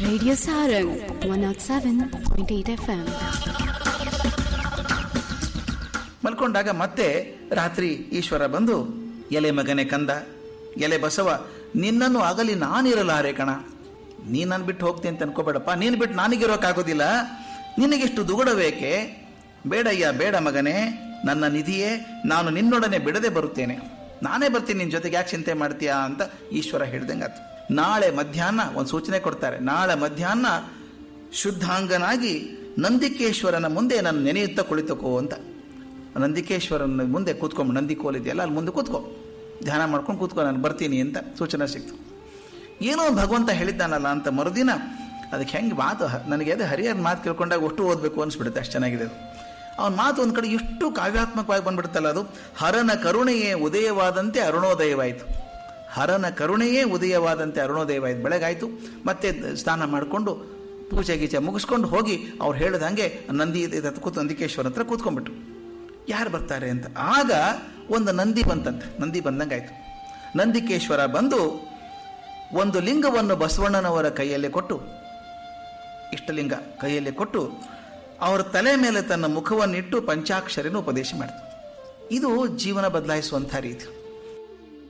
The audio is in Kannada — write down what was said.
Radio Sarang 107.8 FM. ಮಲ್ಕೊಂಡಾಗ ಮತ್ತೆ ರಾತ್ರಿ ಈಶ್ವರ ಬಂದು ಎಲೆ ಮಗನೆ ಕಂದ ಎಲೆ ಬಸವ ನಿನ್ನನ್ನು ಆಗಲಿ ನಾನಿರಲಾರೆ ಕಣ ನೀ ನಾನು ಬಿಟ್ಟು ಹೋಗ್ತೀನಿ ಅಂತ ಅನ್ಕೋಬೇಡಪ್ಪ ನೀನು ಬಿಟ್ಟು ನನಗಿರೋಕ್ಕಾಗೋದಿಲ್ಲ ನಿನಗೆಷ್ಟು ದುಗುಡಬೇಕೆ ಬೇಡಯ್ಯ ಬೇಡ ಮಗನೇ ನನ್ನ ನಿಧಿಯೇ ನಾನು ನಿನ್ನೊಡನೆ ಬಿಡದೆ ಬರುತ್ತೇನೆ ನಾನೇ ಬರ್ತೀನಿ ನಿನ್ನ ಜೊತೆಗೆ ಯಾಕೆ ಚಿಂತೆ ಮಾಡ್ತೀಯಾ ಅಂತ ಈಶ್ವರ ಹೇಳ್ದಂಗಾತು ನಾಳೆ ಮಧ್ಯಾಹ್ನ ಒಂದು ಸೂಚನೆ ಕೊಡ್ತಾರೆ ನಾಳೆ ಮಧ್ಯಾಹ್ನ ಶುದ್ಧಾಂಗನಾಗಿ ನಂದಿಕೇಶ್ವರನ ಮುಂದೆ ನಾನು ನೆನೆಯುತ್ತಾ ಕುಳಿತುಕೋ ಅಂತ ನಂದಿಕೇಶ್ವರನ ಮುಂದೆ ಕೂತ್ಕೊಂಡು ನಂದಿ ಕೋಲಿದೆಯಲ್ಲ ಅಲ್ಲಿ ಮುಂದೆ ಕೂತ್ಕೋ ಧ್ಯಾನ ಮಾಡ್ಕೊಂಡು ಕೂತ್ಕೋ ನಾನು ಬರ್ತೀನಿ ಅಂತ ಸೂಚನೆ ಸಿಕ್ತು ಏನೋ ಭಗವಂತ ಹೇಳಿದ್ದಾನಲ್ಲ ಅಂತ ಮರುದಿನ ಅದಕ್ಕೆ ಹೆಂಗೆ ಮಾತು ಹ- ನನಗೆ ಅದು ಹರಿಹರ ಮಾತು ಕೇಳ್ಕೊಂಡಾಗ ಅಷ್ಟು ಓದಬೇಕು ಅನಿಸ್ಬಿಡುತ್ತೆ ಅಷ್ಟು ಚೆನ್ನಾಗಿದೆ ಅದು ಅವನ ಮಾತು ಒಂದು ಕಡೆ ಎಷ್ಟು ಕಾವ್ಯಾತ್ಮಕವಾಗಿ ಬಂದ್ಬಿಡುತ್ತಲ್ಲ ಅದು ಹರನ ಕರುಣೆಯೇ ಉದಯವಾದಂತೆ ಅರುಣೋದಯವಾಯಿತು ಹರನ ಕರುಣೆಯೇ ಉದಯವಾದಂತೆ ಅರುಣೋದಯವಾಯಿತು ಬೆಳಗಾಯಿತು ಮತ್ತೆ ಸ್ನಾನ ಮಾಡಿಕೊಂಡು ಪೂಜೆ ಗೀಜೆ ಮುಗಿಸ್ಕೊಂಡು ಹೋಗಿ ಅವ್ರು ಹೇಳ್ದಂಗೆ ನಂದಿ ಇದ್- ಕೂತು ನಂದಿಕೇಶ್ವರ ಹತ್ರ ಕೂತ್ಕೊಂಡ್ಬಿಟ್ರು ಯಾರು ಬರ್ತಾರೆ ಅಂತ ಆಗ ಒಂದು ನಂದಿ ಬಂತಂತೆ ನಂದಿ ಬಂದಂಗಾಯ್ತು ನಂದಿಕೇಶ್ವರ ಬಂದು ಒಂದು ಲಿಂಗವನ್ನು ಬಸವಣ್ಣನವರ ಕೈಯಲ್ಲಿ ಕೊಟ್ಟು ಇಷ್ಟಲಿಂಗ ಕೈಯಲ್ಲಿ ಕೊಟ್ಟು ಅವರ ತಲೆ ಮೇಲೆ ತನ್ನ ಮುಖವನ್ನಿಟ್ಟು ಪಂಚಾಕ್ಷರಿನ ಉಪದೇಶ ಮಾಡಿತು ಇದು ಜೀವನ ಬದಲಾಯಿಸುವಂಥ ರೀತಿ